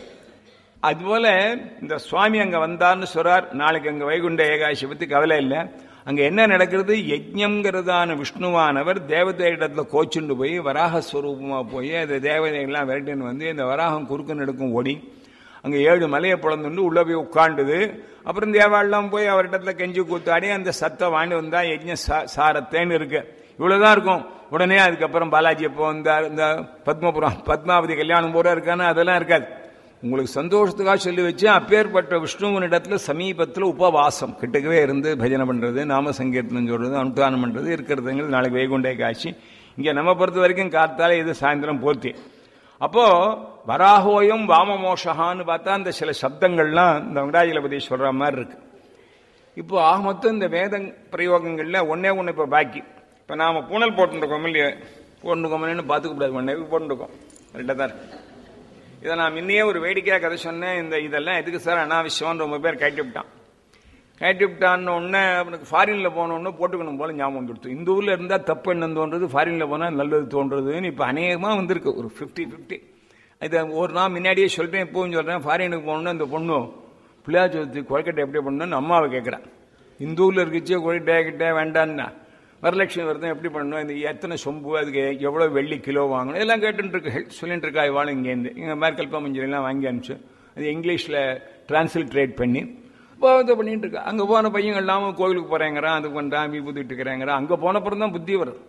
S1: அதுபோல இந்த சுவாமி அங்க வந்தார்னு சொல்றார் நாளைக்கு அங்க வைகுண்ட ஏகாசி பத்தி கவலை இல்லை அங்க என்ன நடக்கிறது யஜ்ஞங்கிறதான விஷ்ணுவானவர் தேவதையிடத்துல கோச்சுண்டு போய் வராக ஸ்வரூபமா போய் அந்த தேவதைகள்லாம் விரட்டின்னு வந்து இந்த வராகம் குறுக்கு நெடுக்கும் ஓடி அங்க ஏழு மலையை பிளந்துண்டு உள்ள போய் உட்காண்டுது அப்புறம் தேவாளெல்லாம் போய் அவரிடத்துல கெஞ்சி கூத்தாடி அந்த சத்தை வாங்கி வந்தா யஜ்ஞ சா- சாரத்தேன்னு இருக்கு இவ்வளவுதான் இருக்கும் உடனே அதுக்கப்புறம் பாலாஜி எப்போ வந்தார் இந்த பத்மபுரம் பத்மாவதி கல்யாணம் பூரா இருக்கான்னு அதெல்லாம் இருக்காது உங்களுக்கு சந்தோஷத்துக்காக சொல்லி வச்சு அப்பேற்பட்ட விஷ்ணுவின் இடத்துல சமீபத்தில் உபவாசம் கிட்டக்கவே இருந்து பஜனை பண்றது நாம சங்கீர்த்தனம் சொல்றது அனுஷ்டானம் பண்றது இருக்கிறதுங்கிறது நாளைக்கு வைகுண்டே காட்சி இங்க நம்ம பொறுத்த வரைக்கும் காத்தால இது சாயந்தரம் பூர்த்தி அப்போ வராகோயம் வாமமோஷகான்னு பார்த்தா அந்த சில சப்தங்கள்லாம் இந்த வெங்கடாஜலபதி சொல்ற மாதிரி இருக்கு இப்போ ஆக மொத்தம் இந்த வேத பிரயோகங்கள்ல ஒன்னே ஒன்று இப்போ பாக்கி இப்போ நாம பூனல் போட்டுருக்கோம் இல்லையா போட்டுருக்கோம்னு பார்த்துக்க கூடாது ஒன்னே போட்டுருக்கோம் ரெண்டாக தான் இருக்கு இதை நான் முன்னையே ஒரு வேடிக்கையாக கதை சொன்னேன் இந்த இதெல்லாம் எதுக்கு சார் அனாவசியம்னு ரொம்ப பேர் கேட்டு விட்டான் கேட்டு விட்டான்னு உடனே அவனுக்கு ஃபாரினில் போனோன்னு போட்டுக்கணும் போல ஞாபகம் வந்துடுத்து இந்த ஊரில் இருந்தால் தப்பு என்ன தோன்றது ஃபாரினில் போனால் நல்லது தோன்றதுன்னு இப்போ அநேகமாக வந்திருக்கு ஒரு ஃபிஃப்டி ஃபிஃப்டி இதை ஒரு நாள் முன்னாடியே சொல்லிட்டேன் இப்போவும் சொல்கிறேன் ஃபாரினுக்கு போகணுன்னா இந்த பொண்ணு பிள்ளையார் சதுர்த்தி கொழுக்கட்டை எப்படி பண்ணணும்னு அம்மாவை கேட்குறான் இந்த ஊரில் இருக்குச்சு கொழுக்கட்டை கிட்டே வேண்டான்னா வரலட்சுமி விரதம் எப்படி பண்ணணும் இந்த எத்தனை சொம்பு அதுக்கு எவ்வளோ வெள்ளி கிலோ வாங்கணும் எல்லாம் கேட்டுட்டு இருக்கு சொல்லிட்டு இருக்கா இவாளும் இங்கேருந்து இங்கே மாதிரி கல்பாமஞ்சரியெல்லாம் வாங்கி அனுப்பிச்சு அது இங்கிலீஷில் டிரான்ஸ்லிட்ரேட் பண்ணி இப்போ இதை பண்ணிட்டு இருக்கா அங்கே போன பையன் இல்லாமல் கோவிலுக்கு போகிறேங்கிறான் அது பண்ணுறான் விபூதிட்டு இருக்கிறேங்கிறான் அங்கே போன அப்புறம் தான் புத்தி வருது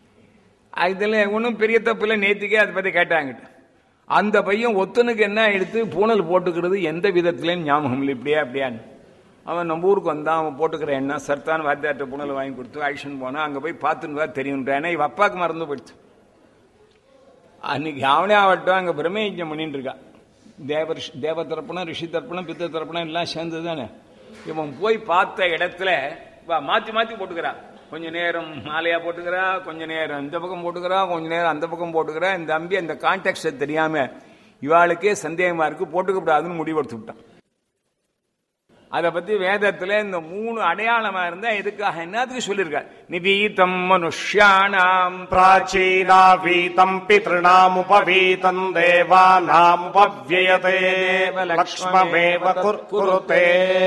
S1: இதில் ஒன்றும் பெரிய தப்பு இல்லை நேற்றுக்கே அதை பற்றி கேட்டாங்கிட்ட அந்த பையன் ஒத்தனுக்கு என்ன எடுத்து பூனல் போட்டுக்கிறது எந்த விதத்துலன்னு ஞாபகம் இல்லை இப்படியா அப்படியான்னு அவன் நம்ம ஊருக்கு வந்தான் அவன் போட்டுக்கிற என்ன சர்தான் வாத்தியார்ட்ட புனல் வாங்கி கொடுத்து ஆக்ஷன் போனான் அங்கே போய் பார்த்துன்னு தான் தெரியுன்றான் ஏன்னா இவ அப்பாவுக்கு மறந்து போயிடுச்சு அன்னைக்கு அவனே ஆகட்டும் அங்கே பிரம்மயஜம் பண்ணிட்டு இருக்கான் தேவ ரிஷி தேவ தரப்புனம் ரிஷி தரப்புனம் பித்த தரப்புனம் எல்லாம் சேர்ந்து தானே இவன் போய் பார்த்த இடத்துல வா மாற்றி மாற்றி போட்டுக்கிறா கொஞ்ச நேரம் மாலையா போட்டுக்கிறா கொஞ்ச நேரம் இந்த பக்கம் போட்டுக்கிறா கொஞ்ச நேரம் அந்த பக்கம் போட்டுக்கிறா இந்த அம்பி அந்த கான்டெக்ட் தெரியாம இவாளுக்கே சந்தேகமா இருக்கு போட்டுக்க கூடாதுன்னு முடிவெடுத்து விட்டான் அதை பத்தி வேதத்துல இந்த மூணு அடையாளமா இருந்தா எதுக்காக என்னத்துக்கு சொல்லியிருக்கார் நிபீதம் மனுஷ்யானாம்
S2: प्राचीनावीतम् पितॄणामुपवीतम् देवानामुपव्ययते लक्ष्ममेव कुर्- कुरुते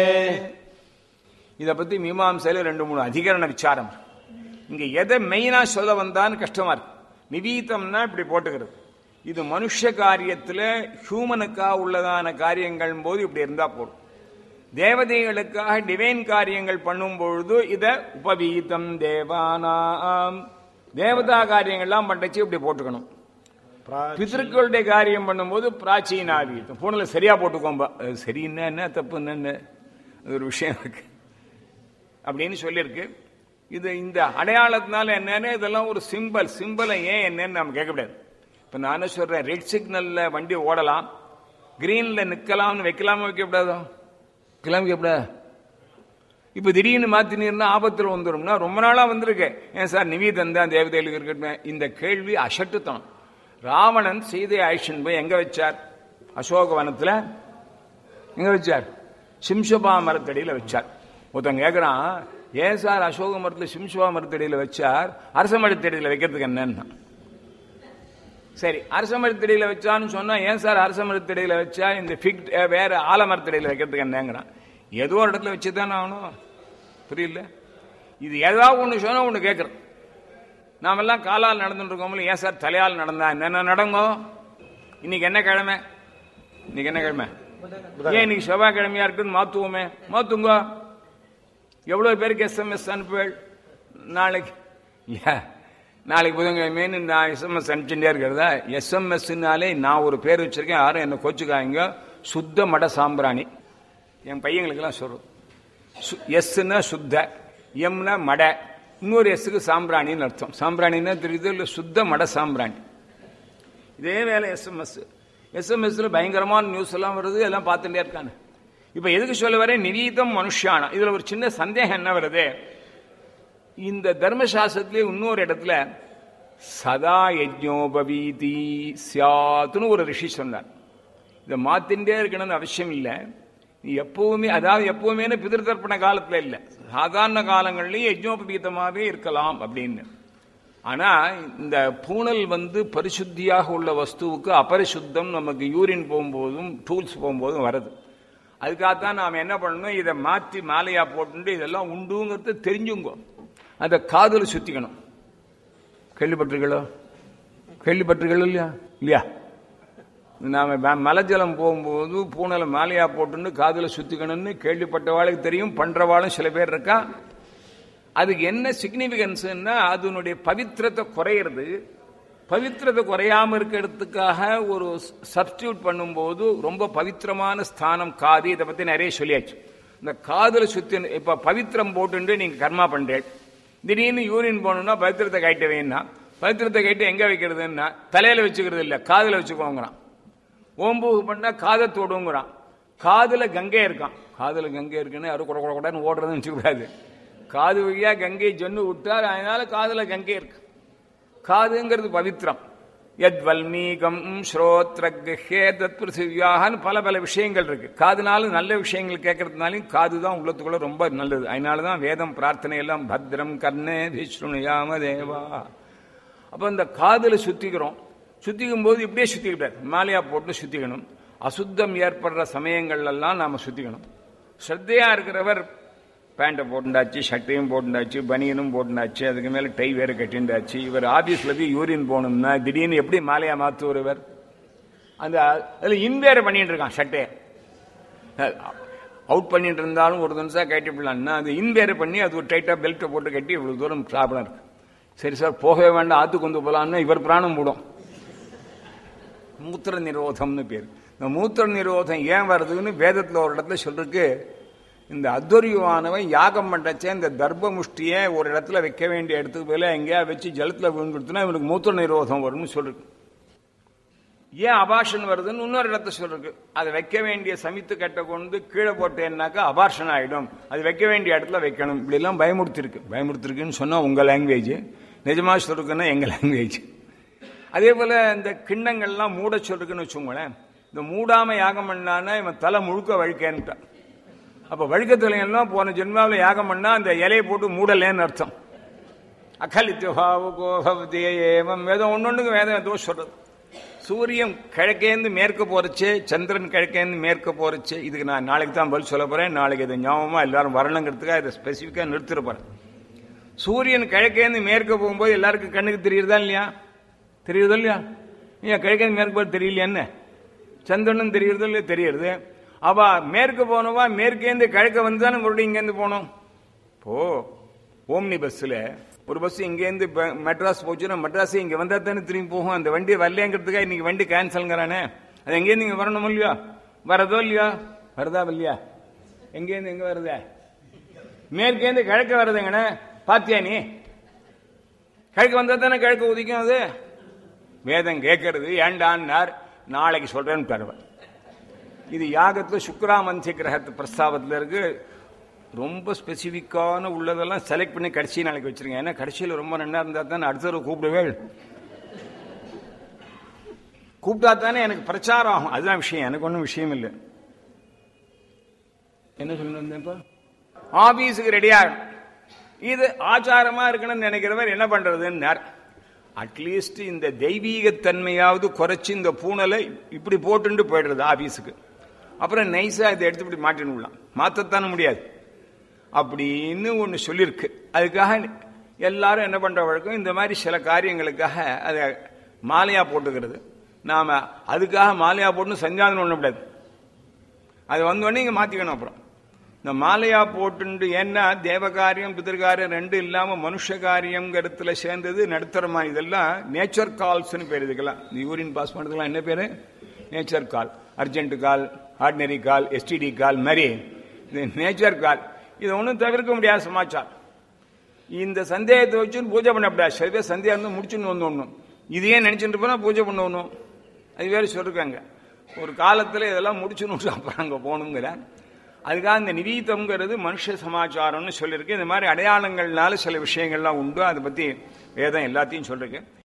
S1: இத பத்தி மீமாம்சையில ரெண்டு மூணு அதிகரண விசாரம் இங்க எதை மெயினா சொல்ல வந்தான்னு கஷ்டமா இருக்கு நிவீதம்னா இப்படி போட்டுக்கிறது இது மனுஷ காரியத்துல ஹியூமனுக்கா உள்ளதான காரியங்கள் போது இப்படி இருந்தா போதும் தேவதைகளுக்காக டிவைன் காரியங்கள் பண்ணும் பொழுது இத உபவீதம் தேவானாம் தேவதா காரியங்கள்லாம் பண்ணச்சு இப்படி போட்டுக்கணும் பிதர்களுடைய காரியம் பண்ணும்போது பிராச்சீனாவீதம் போனல சரியா போட்டுக்கோம்பா அது சரின்னா என்ன தப்பு என்ன அது ஒரு விஷயம் இருக்கு அப்படின்னு சொல்லியிருக்கு இது இந்த அடையாளத்தினால என்னன்னு இதெல்லாம் ஒரு சிம்பல் சிம்பலை ஏன் என்னன்னு நம்ம கேட்கக்கூடாது இப்ப நானே சொல்றேன் ரெட் சிக்னல்ல வண்டி ஓடலாம் கிரீன்ல நிக்கலாம்னு வைக்கலாமா வைக்கக்கூடாதோ வைக்கலாம் வைக்கக்கூடாது இப்ப திடீர்னு மாத்தினீர்னா ஆபத்தில் வந்துடும்னா ரொம்ப நாளா வந்திருக்கு ஏன் சார் நிவீதம் தான் தேவதைகளுக்கு இருக்கட்டும் இந்த கேள்வி அசட்டுத்தனம் ராவணன் சீதை ஆயிஷன் போய் எங்க வச்சார் அசோகவனத்துல எங்க வச்சார் சிம்சபா மரத்தடியில வச்சார் ஒருத்தன் கேட்கிறான் ஏன் சார் அசோக மரத்துல சிம்சபா மரத்தடியில வச்சார் அரச மரத்தடியில வைக்கிறதுக்கு என்னன்னா சரி அரச மரத்தடியில வச்சான்னு சொன்னா ஏன் சார் அரச மரத்தடியில வச்சா இந்த ஃபிக் வேற ஆலமரத்தடியில வைக்கிறதுக்கு என்னங்கிறான் ஏதோ ஒரு இடத்துல வச்சுதானே ஆகணும் புரியல இது ஏதாவது ஒண்ணு சொன்னா ஒண்ணு கேட்கறோம் நாமெல்லாம் காலால் நடந்துட்டு இருக்கோம்ல ஏன் சார் தலையால் நடந்தா என்னென்ன நடங்கோ இன்னைக்கு என்ன கிழமை இன்னைக்கு என்ன கிழமை ஏன் இன்னைக்கு செவ்வாய்க்கிழமையா இருக்குன்னு மாத்துவோமே மாத்துங்க எவ்வளவு பேருக்கு எஸ்எம்எஸ் அனுப்புவேள் நாளைக்கு இல்லையா நாளைக்கு புதன்கிழமைன்னு நான் எஸ்எம்எஸ் அனுப்பிச்சுட்டே இருக்கிறதா எஸ்எம்எஸ்னாலே நான் ஒரு பேர் வச்சிருக்கேன் யாரும் என்ன கோச்சுக்காங்க சுத்த மட சாம்பிராணி என் பையங்களுக்கெல்லாம் சொல்றோம் எஸ்னா சுத்த எம்னா மட இன்னொரு எஸ்ஸுக்கு சாம்பிராணின்னு அர்த்தம் சாம்பிராணின்னா தெரியுது இல்லை சுத்த மட சாம்பிராணி இதே வேலை எஸ்எம்எஸ் எஸ்எம்எஸ்ல பயங்கரமான நியூஸ் எல்லாம் வருது எல்லாம் பார்த்துட்டே இருக்காங்க இப்ப எதுக்கு சொல்ல வரேன் நிரீதம் மனுஷானா இதுல ஒரு சின்ன சந்தேகம் என்ன வருது இந்த தர்மசாஸ்திரத்திலே இன்னொரு இடத்துல சதா யஜ்ஞோபவீதி சியாத்துன்னு ஒரு ரிஷி சொன்னார் இதை மாத்தின்றே இருக்கணும்னு அவசியம் இல்லை நீ எப்பவுமே அதாவது எப்பவுமே பிதிர் தர்ப்பண காலத்துல இல்லை சாதாரண காலங்கள்லயும் யஜ்ஞோபவீதமாகவே இருக்கலாம் அப்படின்னு ஆனா இந்த பூனல் வந்து பரிசுத்தியாக உள்ள வஸ்துவுக்கு அபரிசுத்தம் நமக்கு யூரின் போகும்போதும் டூல்ஸ் போகும்போதும் வருது அதுக்காகத்தான் நாம் என்ன பண்ணணும் இதை மாற்றி மாலையா போட்டு இதெல்லாம் உண்டுங்கிறது தெரிஞ்சுங்கோ அதை காதில் சுத்திக்கணும் கேள்விப்பட்டிருக்கீங்களோ கேள்விப்பட்டிருக்கீங்களோ இல்லையா இல்லையா நாம மலைஜலம் போகும்போது பூனலை மாலையா போட்டுன்னு காதில் சுத்திக்கணும்னு கேள்விப்பட்டவாளுக்கு தெரியும் பண்றவாளும் சில பேர் இருக்கா அதுக்கு என்ன சிக்னிபிகன்ஸ்னா அதனுடைய பவித்திரத்தை குறையிறது பவித்திரத்தை குறையாம இருக்கிறதுக்காக ஒரு சப்ஸ்டியூட் பண்ணும்போது ரொம்ப பவித்திரமான ஸ்தானம் காது இதை பத்தி நிறைய சொல்லியாச்சு இந்த காதுல சுத்தி இப்ப பவித்திரம் போட்டு நீங்க கர்மா பண்றேன் திடீர்னு யூரின் போகணும்னா பவித்திரத்தை கைட்ட வேணா பவித்திரத்தை கைட்டு எங்க வைக்கிறதுன்னா தலையில வச்சுக்கிறது இல்ல காதுல வச்சுக்கோங்கிறான் ஓம்பூகு பண்ணா காதை தொடுங்கிறான் காதுல கங்கை இருக்கான் காதுல கங்கை இருக்குன்னு யாரும் குட குட குடன்னு ஓடுறதுன்னு வச்சுக்கூடாது காது வழியா கங்கை ஜொன்னு விட்டார் அதனால காதுல கங்கை இருக்கு காதுங்கிறது பவித்திரம் எத் வல்மீகம் ஸ்ரோத்ரகே தத் பிருத்திவியாகனு பல பல விஷயங்கள் இருக்கு காதுனால நல்ல விஷயங்கள் கேட்கறதுனாலையும் காது தான் உள்ளத்துக்குள்ள ரொம்ப நல்லது அதனால தான் வேதம் பிரார்த்தனை எல்லாம் பத்ரம் கர்ணே விஷ்ணுயாம தேவா அப்ப இந்த காதுல சுத்திக்கிறோம் சுத்திக்கும் போது இப்படியே சுத்திக்கிட்டார் மாலையா போட்டு சுத்திக்கணும் அசுத்தம் ஏற்படுற சமயங்கள்லாம் நாம சுத்திக்கணும் ஸ்ரத்தையா இருக்கிறவர் பேண்ட்டை போட்டுண்டாச்சு ஷர்ட்டையும் போட்டுண்டாச்சு பனியனும் போட்டுண்டாச்சு அதுக்கு மேல டை வேற கட்டிண்டாச்சு இவர் ஆபீஸ்ல போய் யூரின் போகணும்னா திடீர்னு எப்படி மாலையா மாத்துவர் அந்த அதுல இன் வேற பண்ணிட்டு இருக்கான் ஷர்ட்டே அவுட் பண்ணிட்டு இருந்தாலும் ஒரு நிமிஷம் கட்டிவிடலாம்னா அது இன் வேற பண்ணி அது ஒரு டைட்டா பெல்ட்டை போட்டு கட்டி இவ்வளவு தூரம் ப்ராப்ளம் இருக்கு சரி சார் போகவே வேண்டாம் ஆத்து கொண்டு போலாம்னா இவர் பிராணம் போடும் மூத்திர நிரோதம்னு பேர் இந்த மூத்திர நிரோதம் ஏன் வருதுன்னு வேதத்தில் ஒரு இடத்துல சொல்றதுக்கு இந்த அத்வரியுவானவன் யாகம் பண்ணச்சே இந்த தர்ப்ப முஷ்டியை ஒரு இடத்துல வைக்க வேண்டிய இடத்துக்கு போல எங்கேயா வச்சு ஜலத்தில் விழுந்துடுத்துனா இவனுக்கு மூத்திர நிரோதம் வரும்னு சொல்றது ஏன் அபாஷன் வருதுன்னு இன்னொரு இடத்த சொல்றது அதை வைக்க வேண்டிய சமித்து கட்டை கொண்டு கீழே போட்டேன்னாக்கா அபார்ஷன் ஆயிடும் அது வைக்க வேண்டிய இடத்துல வைக்கணும் இப்படி எல்லாம் பயமுறுத்திருக்கு பயமுறுத்திருக்குன்னு சொன்னா உங்க லாங்குவேஜ் நிஜமா சொல்றதுன்னா எங்க லாங்குவேஜ் அதே போல இந்த கிண்ணங்கள்லாம் மூட சொல்றதுன்னு வச்சுக்கோங்களேன் இந்த மூடாம யாகம் பண்ணானா இவன் தலை முழுக்க வழுக்கேன்ட்டான் அப்ப வழுக்க தலையெல்லாம் போன ஜென்மாவில் யாகம் பண்ணா அந்த இலையை போட்டு மூடலேன்னு அர்த்தம் அகலித்யபாவு கோபவதியேவம் வேதம் ஒன்னொன்னுக்கு வேதம் ஏதோ சொல்றது சூரியன் கிழக்கேந்து மேற்க போறச்சு சந்திரன் கிழக்கேந்து மேற்க போறச்சு இதுக்கு நான் நாளைக்கு தான் பதில் சொல்ல போறேன் நாளைக்கு இதை ஞாபகமா எல்லாரும் வரணுங்கிறதுக்காக இதை ஸ்பெசிஃபிக்கா நிறுத்திட போறேன் சூரியன் கிழக்கேந்து மேற்க போகும்போது எல்லாருக்கும் கண்ணுக்கு தெரியுறதா இல்லையா தெரியுறதா இல்லையா ஏன் கிழக்கேந்து மேற்கு போது தெரியலையா என்ன சந்திரனும் தெரியறதோ இல்லையா தெரியறது அவ மேற்கு போனவா மேற்கேந்து கிழக்க வந்து தானே மறுபடியும் இங்கேருந்து போனோம் போ ஓம்னி பஸ்ஸில் ஒரு பஸ் இங்கேருந்து மெட்ராஸ் போச்சுன்னா மெட்ராஸ் இங்கே வந்தா தானே திரும்பி போகும் அந்த வண்டி வரலேங்கிறதுக்காக இன்னைக்கு வண்டி கேன்சல்ங்கிறானே அது எங்கேருந்து இங்கே வரணும் இல்லையா வரதோ இல்லையா வருதா இல்லையா எங்கேருந்து எங்கே வருதே மேற்கேந்து கிழக்க வருதுங்கண்ணே பாத்தியா நீ கிழக்கு வந்தா தானே கிழக்கு உதிக்கும் அது வேதம் கேட்கறது ஏண்டான்னார் நாளைக்கு சொல்றேன்னு தருவேன் இது யாகத்தில் சுக்ராமன்சி கிரகத்து பிரஸ்தாபத்தில் இருக்கு ரொம்ப ஸ்பெசிஃபிக்கான உள்ளதெல்லாம் செலக்ட் பண்ணி கடைசி நாளைக்கு வச்சிருங்க ஏன்னா கடைசியில் ரொம்ப நல்லா இருந்தா தானே அடுத்த தடவை கூப்பிடுவே கூப்பிட்டா தானே எனக்கு பிரச்சாரம் ஆகும் அதுதான் விஷயம் எனக்கு ஒன்றும் விஷயம் இல்லை என்ன சொல்லிருந்தேன்ப்பா ஆபீஸுக்கு ரெடி ஆகணும் இது ஆச்சாரமா இருக்கணும்னு நினைக்கிறவர் என்ன பண்றதுன்னு அட்லீஸ்ட் இந்த தெய்வீகத்தன்மையாவது குறைச்சி இந்த பூனலை இப்படி போட்டுட்டு போயிடுறது ஆபீஸுக்கு அப்புறம் நைஸா இதை எடுத்து இப்படி மாட்டின்னு விடலாம் மாற்றத்தானே முடியாது அப்படின்னு ஒன்று சொல்லியிருக்கு அதுக்காக எல்லாரும் என்ன பண்ற வழக்கம் இந்த மாதிரி சில காரியங்களுக்காக அதை மாலையா போட்டுக்கிறது நாம அதுக்காக மாலையா போட்டு சஞ்சாதனம் பண்ண முடியாது அது வந்தோடனே இங்கே மாற்றிக்கணும் அப்புறம் இந்த மாலையா போட்டுண்டு ஏன்னா தேவகாரியம் பிதர்காரியம் ரெண்டு இல்லாம மனுஷ காரியம்ங்கிறதுல சேர்ந்தது நடுத்தரமா இதெல்லாம் நேச்சர் கால்ஸ்னு பேர் இதுக்கெல்லாம் இந்த யூரின் பாஸ் பண்றதுக்கெல்லாம் என்ன பேரு nature call urgent call ordinary call STD call மாதிரி இது நேச்சர் கால் இது ஒன்றும் தவிர்க்க முடியாத சமாச்சாரம் இந்த சந்தேகத்தை வச்சு பூஜை பண்ணக்கூடாது சில பேர் சந்தேகம் இருந்து முடிச்சுன்னு வந்து ஒண்ணும் இதையே நினைச்சிட்டு போனா பூஜை பண்ணணும் அது வேற சொல்லிருக்காங்க ஒரு காலத்துல இதெல்லாம் முடிச்சுன்னு அப்புறம் அங்க போகணுங்கிற அதுக்காக இந்த நிவீதம்ங்கிறது மனுஷ சமாச்சாரம்னு சொல்லியிருக்கு இந்த மாதிரி அடையாளங்கள்னால சில விஷயங்கள்லாம் உண்டு அதை பத்தி வேதம் எல்லாத்தையும் சொல்லிருக்கு